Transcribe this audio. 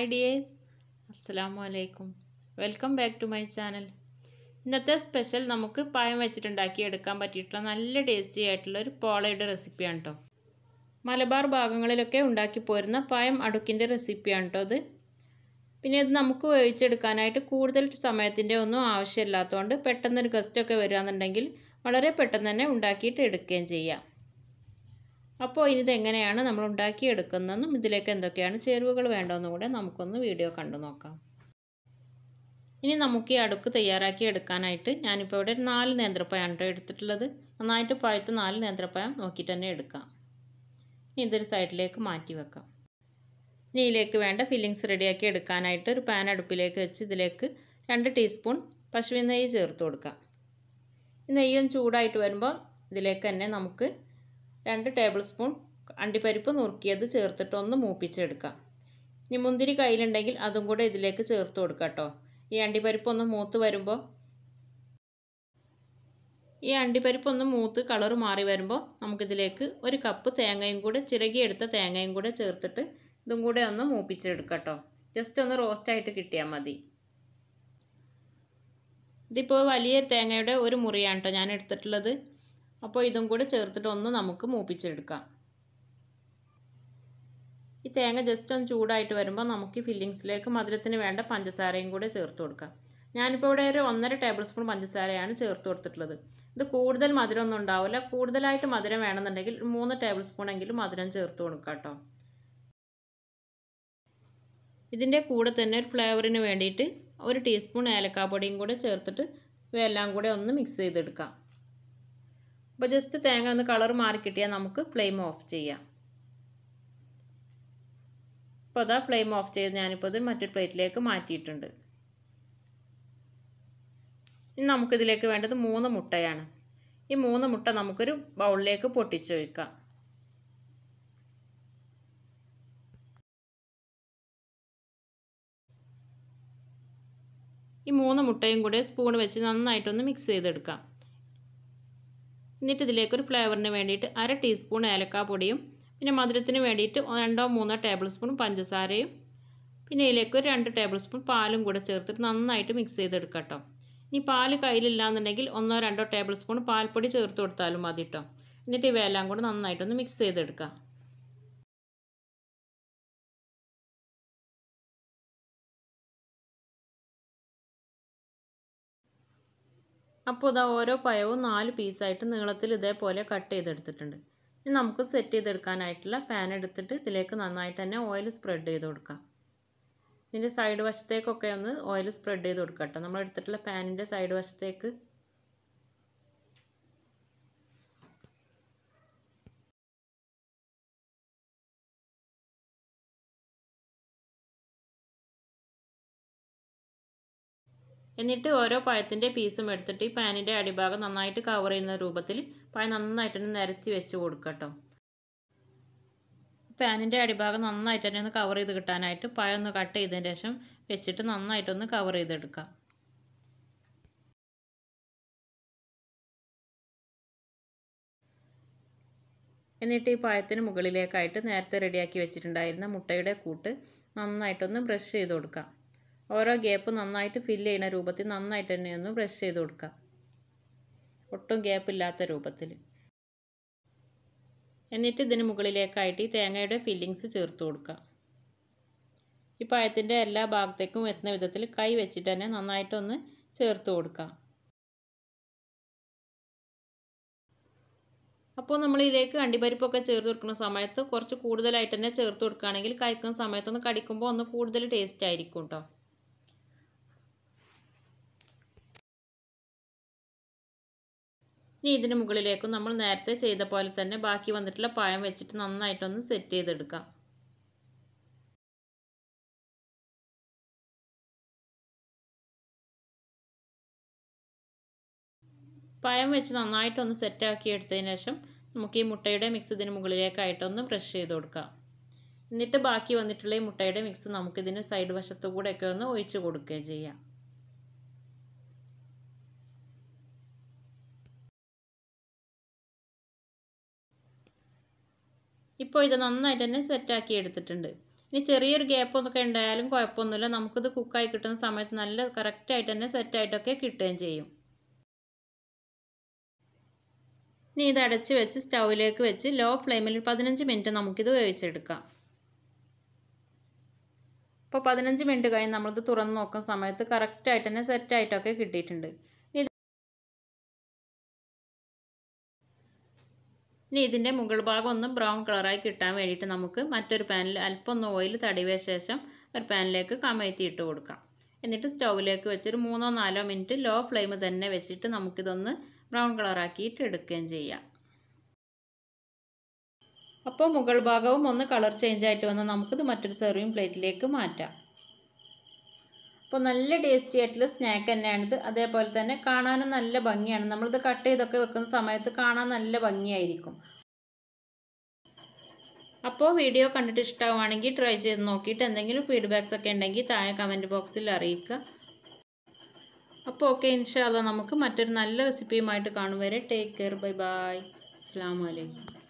hi dears അസ്സലാമു അലൈക്കും welcome back to my channel ഇന്നത്തെ സ്പെഷ്യൽ നമുക്ക് പഴം വെച്ചിട്ടുണ്ടാക്കി എടുക്കാൻ പറ്റിയിട്ടുള്ള നല്ല ടേസ്റ്റി ആയിട്ടുള്ള ഒരു പോളയുടെ റെസിപ്പിയാണ് കേട്ടോ മലബാർ ഭാഗങ്ങളിലൊക്കെ ഉണ്ടാക്കി പോരുന്ന പഴം അടുക്കിൻ്റെ റെസിപ്പിയാണ് കേട്ടോ അത് പിന്നെ ഇത് നമുക്ക് വേവിച്ചെടുക്കാനായിട്ട് കൂടുതൽ സമയത്തിൻ്റെ ഒന്നും ആവശ്യമില്ലാത്തതുകൊണ്ട് പെട്ടെന്നൊരു ഗസ്റ്റൊക്കെ വരികയെന്നുണ്ടെങ്കിൽ വളരെ പെട്ടെന്ന് തന്നെ ഉണ്ടാക്കിയിട്ട് എടുക്കുകയും ചെയ്യാം അപ്പോൾ ഇത് എങ്ങനെയാണ് നമ്മൾ ഉണ്ടാക്കിയെടുക്കുന്നതെന്നും ഇതിലേക്ക് എന്തൊക്കെയാണ് ചേരുവകൾ വേണ്ടതെന്നും കൂടെ നമുക്കൊന്ന് വീഡിയോ കണ്ടു നോക്കാം ഇനി നമുക്ക് ഈ അടുക്ക് തയ്യാറാക്കി എടുക്കാനായിട്ട് ഞാനിപ്പോൾ ഇവിടെ ഒരു നാല് നേന്ത്രപ്പഴമാണ് കേട്ടോ എടുത്തിട്ടുള്ളത് നന്നായിട്ട് പഴുത്ത് നാല് നേന്ത്രപ്പഴം നോക്കിയിട്ട് തന്നെ എടുക്കാം ഇനി ഇതൊരു സൈഡിലേക്ക് മാറ്റി വെക്കാം ഇനി ഇതിലേക്ക് വേണ്ട ഫില്ലിങ്സ് റെഡിയാക്കി എടുക്കാനായിട്ട് ഒരു പാൻ അടുപ്പിലേക്ക് വെച്ച് ഇതിലേക്ക് രണ്ട് ടീസ്പൂൺ പശുവിൻ നെയ്യ് ചേർത്ത് കൊടുക്കാം ഈ നെയ്യും ചൂടായിട്ട് വരുമ്പോൾ ഇതിലേക്ക് തന്നെ നമുക്ക് രണ്ട് ടേബിൾ സ്പൂൺ അണ്ടിപ്പരിപ്പ് നുറുക്കിയത് ചേർത്തിട്ട് ഒന്ന് മൂപ്പിച്ചെടുക്കാം ഇനി മുന്തിരി കയ്യിലുണ്ടെങ്കിൽ അതും കൂടെ ഇതിലേക്ക് ചേർത്ത് കൊടുക്കാം കേട്ടോ ഈ അണ്ടിപ്പരിപ്പ് ഒന്ന് മൂത്ത് വരുമ്പോൾ ഈ അണ്ടിപ്പരിപ്പ് ഒന്ന് മൂത്ത് കളർ മാറി വരുമ്പോൾ നമുക്കിതിലേക്ക് ഒരു കപ്പ് തേങ്ങയും കൂടെ ചിരകിയെടുത്ത തേങ്ങയും കൂടെ ചേർത്തിട്ട് ഇതും കൂടെ ഒന്ന് മൂപ്പിച്ചെടുക്കാം കേട്ടോ ജസ്റ്റ് ഒന്ന് റോസ്റ്റായിട്ട് കിട്ടിയാൽ മതി ഇതിപ്പോൾ വലിയ തേങ്ങയുടെ ഒരു മുറിയാണ് കേട്ടോ ഞാൻ എടുത്തിട്ടുള്ളത് അപ്പോൾ ഇതും കൂടെ ചേർത്തിട്ട് ഒന്ന് നമുക്ക് മൂപ്പിച്ചെടുക്കാം ഈ തേങ്ങ ജസ്റ്റ് ഒന്ന് ചൂടായിട്ട് വരുമ്പോൾ നമുക്ക് ഈ ഫില്ലിങ്സിലേക്ക് മധുരത്തിന് വേണ്ട പഞ്ചസാരയും കൂടെ ചേർത്ത് കൊടുക്കാം ഞാനിപ്പോൾ ഇവിടെ ഒരു ഒന്നര ടേബിൾ സ്പൂൺ പഞ്ചസാരയാണ് ചേർത്ത് കൊടുത്തിട്ടുള്ളത് ഇത് കൂടുതൽ മധുരമൊന്നും ഉണ്ടാവില്ല കൂടുതലായിട്ട് മധുരം വേണമെന്നുണ്ടെങ്കിൽ മൂന്ന് ടേബിൾ സ്പൂൺ എങ്കിലും മധുരം ചേർത്ത് കൊടുക്കാം കേട്ടോ ഇതിൻ്റെ കൂടെ തന്നെ ഒരു ഫ്ലേവറിന് വേണ്ടിയിട്ട് ഒരു ടീസ്പൂൺ ഏലക്കാപ്പൊടിയും കൂടെ ചേർത്തിട്ട് ഇവയെല്ലാം കൂടെ ഒന്ന് മിക്സ് ചെയ്തെടുക്കാം അപ്പോൾ ജസ്റ്റ് തേങ്ങ ഒന്ന് കളർ മാറി കിട്ടിയാൽ നമുക്ക് ഫ്ലെയിം ഓഫ് ചെയ്യാം അപ്പോൾ അതാ ഫ്ലെയിം ഓഫ് ചെയ്ത് ഞാനിപ്പോൾ ഇത് മറ്റൊരു പ്ലേറ്റിലേക്ക് മാറ്റിയിട്ടുണ്ട് ഇനി നമുക്കിതിലേക്ക് വേണ്ടത് മൂന്ന് മുട്ടയാണ് ഈ മൂന്ന് മുട്ട നമുക്കൊരു ബൗളിലേക്ക് പൊട്ടിച്ച് വയ്ക്കാം ഈ മൂന്ന് മുട്ടയും കൂടെ സ്പൂൺ വെച്ച് നന്നായിട്ടൊന്ന് മിക്സ് ചെയ്തെടുക്കാം എന്നിട്ട് ഇതിലേക്കൊരു ഫ്ലേവറിന് വേണ്ടിയിട്ട് അര ടീസ്പൂൺ ഏലക്കാപ്പൊടിയും പിന്നെ മധുരത്തിന് വേണ്ടിയിട്ട് രണ്ടോ മൂന്നോ ടേബിൾ സ്പൂൺ പഞ്ചസാരയും പിന്നെ ഇതിലേക്ക് ഒരു രണ്ട് ടേബിൾ സ്പൂൺ പാലും കൂടെ ചേർത്തിട്ട് നന്നായിട്ട് മിക്സ് ചെയ്തെടുക്കാം കേട്ടോ ഇനി പാല് കയ്യിലില്ലാന്നുണ്ടെങ്കിൽ ഒന്നോ രണ്ടോ ടേബിൾ സ്പൂൺ പാൽപ്പൊടി ചേർത്ത് കൊടുത്താലും മതി കേട്ടോ എന്നിട്ട് ഇവയെല്ലാം കൂടെ നന്നായിട്ടൊന്ന് മിക്സ് ചെയ്തെടുക്കാം അപ്പോൾ ഇതാ ഓരോ പഴവും നാല് പീസായിട്ട് നീളത്തിൽ ഇതേപോലെ കട്ട് ചെയ്തെടുത്തിട്ടുണ്ട് ഇനി നമുക്ക് സെറ്റ് ചെയ്തെടുക്കാനായിട്ടുള്ള പാൻ എടുത്തിട്ട് ഇതിലേക്ക് നന്നായിട്ട് തന്നെ ഓയിൽ സ്പ്രെഡ് ചെയ്ത് കൊടുക്കാം ഇതിൻ്റെ സൈഡ് വശത്തേക്കൊക്കെ ഒന്ന് ഓയിൽ സ്പ്രെഡ് ചെയ്ത് കൊടുക്കാം കേട്ടോ നമ്മൾ എടുത്തിട്ടുള്ള പാനിൻ്റെ സൈഡ് വശത്തേക്ക് എന്നിട്ട് ഓരോ പഴത്തിൻ്റെ പീസും എടുത്തിട്ട് ഈ പാനിൻ്റെ അടിഭാഗം നന്നായിട്ട് കവർ ചെയ്യുന്ന രൂപത്തിൽ പഴം നന്നായിട്ട് തന്നെ നിരത്തി വെച്ച് കൊടുക്കുക കേട്ടോ പാനിൻ്റെ അടിഭാഗം നന്നായിട്ട് തന്നെ ഒന്ന് കവർ ചെയ്ത് കിട്ടാനായിട്ട് പഴം ഒന്ന് കട്ട് ചെയ്തതിന് ശേഷം വെച്ചിട്ട് നന്നായിട്ടൊന്ന് കവർ ചെയ്തെടുക്കാം എന്നിട്ട് ഈ പഴത്തിന് മുകളിലേക്കായിട്ട് നേരത്തെ റെഡിയാക്കി വെച്ചിട്ടുണ്ടായിരുന്ന മുട്ടയുടെ കൂട്ട് നന്നായിട്ടൊന്ന് ബ്രഷ് ചെയ്ത് കൊടുക്കാം ഓരോ ഗ്യാപ്പ് നന്നായിട്ട് ഫില്ല് ചെയ്യുന്ന രൂപത്തിൽ നന്നായിട്ട് തന്നെ ഒന്ന് ബ്രഷ് ചെയ്ത് കൊടുക്കുക ഒട്ടും ഗ്യാപ്പ് ഇല്ലാത്ത രൂപത്തിൽ എന്നിട്ട് ഇതിന് മുകളിലേക്കായിട്ട് ഈ തേങ്ങയുടെ ഫില്ലിങ്സ് ചേർത്ത് കൊടുക്കുക ഈ പഴത്തിൻ്റെ എല്ലാ ഭാഗത്തേക്കും എത്തുന്ന വിധത്തിൽ കൈ വെച്ചിട്ട് തന്നെ നന്നായിട്ടൊന്ന് ചേർത്ത് കൊടുക്കാം അപ്പോൾ നമ്മൾ ഇതിലേക്ക് അണ്ടിപ്പരിപ്പൊക്കെ ചേർത്ത് കൊടുക്കുന്ന സമയത്ത് കുറച്ച് കൂടുതലായിട്ട് തന്നെ ചേർത്ത് കൊടുക്കുകയാണെങ്കിൽ കഴിക്കുന്ന സമയത്തൊന്ന് കടിക്കുമ്പോൾ ഒന്ന് കൂടുതൽ ടേസ്റ്റ് ആയിരിക്കും കേട്ടോ ഇനി ഇതിന് മുകളിലേക്കും നമ്മൾ നേരത്തെ ചെയ്ത പോലെ തന്നെ ബാക്കി വന്നിട്ടുള്ള പഴം വെച്ചിട്ട് നന്നായിട്ടൊന്ന് സെറ്റ് ചെയ്തെടുക്കാം പഴം വെച്ച് നന്നായിട്ടൊന്ന് സെറ്റാക്കി എടുത്തതിന് ശേഷം നമുക്ക് ഈ മുട്ടയുടെ മിക്സ് ഇതിന് മുകളിലേക്കായിട്ടൊന്ന് ബ്രഷ് ചെയ്ത് കൊടുക്കാം എന്നിട്ട് ബാക്കി വന്നിട്ടുള്ള ഈ മുട്ടയുടെ മിക്സ് നമുക്കിതിന് സൈഡ് വശത്തു കൂടെയൊക്കെ ഒന്ന് ഒഴിച്ച് കൊടുക്കുകയും ചെയ്യാം ഇപ്പോൾ ഇത് നന്നായിട്ട് തന്നെ സെറ്റാക്കി എടുത്തിട്ടുണ്ട് ഇനി ചെറിയൊരു ഗ്യാപ്പ് ഒക്കെ ഉണ്ടായാലും കുഴപ്പമൊന്നുമില്ല നമുക്കിത് കുക്കായി കിട്ടുന്ന സമയത്ത് നല്ല കറക്റ്റായിട്ട് തന്നെ സെറ്റായിട്ടൊക്കെ കിട്ടുകയും ചെയ്യും ഇനി ഇത് അടച്ച് വെച്ച് സ്റ്റൗവിലേക്ക് വെച്ച് ലോ ഫ്ലെയിമിൽ പതിനഞ്ച് മിനിറ്റ് നമുക്കിത് വേവിച്ചെടുക്കാം അപ്പോൾ പതിനഞ്ച് മിനിറ്റ് കഴിഞ്ഞ് നമ്മളിത് തുറന്ന് നോക്കുന്ന സമയത്ത് കറക്റ്റായിട്ട് തന്നെ സെറ്റായിട്ടൊക്കെ കിട്ടിയിട്ടുണ്ട് ഇനി ഇതിൻ്റെ മുകൾ ഭാഗം ഒന്ന് ബ്രൗൺ കളറായി കിട്ടാൻ വേണ്ടിയിട്ട് നമുക്ക് മറ്റൊരു പാനിൽ അല്പം ഒന്ന് ഓയിൽ തടവിയ ശേഷം ഒരു പാനിലേക്ക് കമഴ്ത്തി ഇട്ട് കൊടുക്കാം എന്നിട്ട് സ്റ്റൗവിലേക്ക് വെച്ചൊരു മൂന്നോ നാലോ മിനിറ്റ് ലോ ഫ്ലെയിം തന്നെ വെച്ചിട്ട് നമുക്കിതൊന്ന് ബ്രൗൺ കളറാക്കിയിട്ട് എടുക്കുകയും ചെയ്യാം അപ്പോൾ മുകൾ ഭാഗവും ഒന്ന് കളർ ചേഞ്ച് ആയിട്ട് വന്നാൽ നമുക്കിത് മറ്റൊരു സെർവിങ് പ്ലേറ്റിലേക്ക് മാറ്റാം അപ്പോൾ നല്ല ടേസ്റ്റി ആയിട്ടുള്ള സ്നാക്ക് തന്നെയാണിത് അതേപോലെ തന്നെ കാണാനും നല്ല ഭംഗിയാണ് നമ്മളിത് കട്ട് ചെയ്തൊക്കെ വെക്കുന്ന സമയത്ത് കാണാൻ നല്ല ഭംഗിയായിരിക്കും അപ്പോൾ വീഡിയോ കണ്ടിട്ട് ഇഷ്ടമാണെങ്കിൽ ട്രൈ ചെയ്ത് നോക്കിയിട്ട് എന്തെങ്കിലും ഫീഡ്ബാക്സ് ഒക്കെ ഉണ്ടെങ്കിൽ താഴെ കമൻറ്റ് ബോക്സിൽ അറിയിക്കുക അപ്പോൾ ഓക്കെ ഇൻഷാല്ല നമുക്ക് മറ്റൊരു നല്ല റെസിപ്പിയുമായിട്ട് കാണും വരെ ടേക്ക് കെയർ ബൈ ബൈ അസ്സാം വലൈക്കും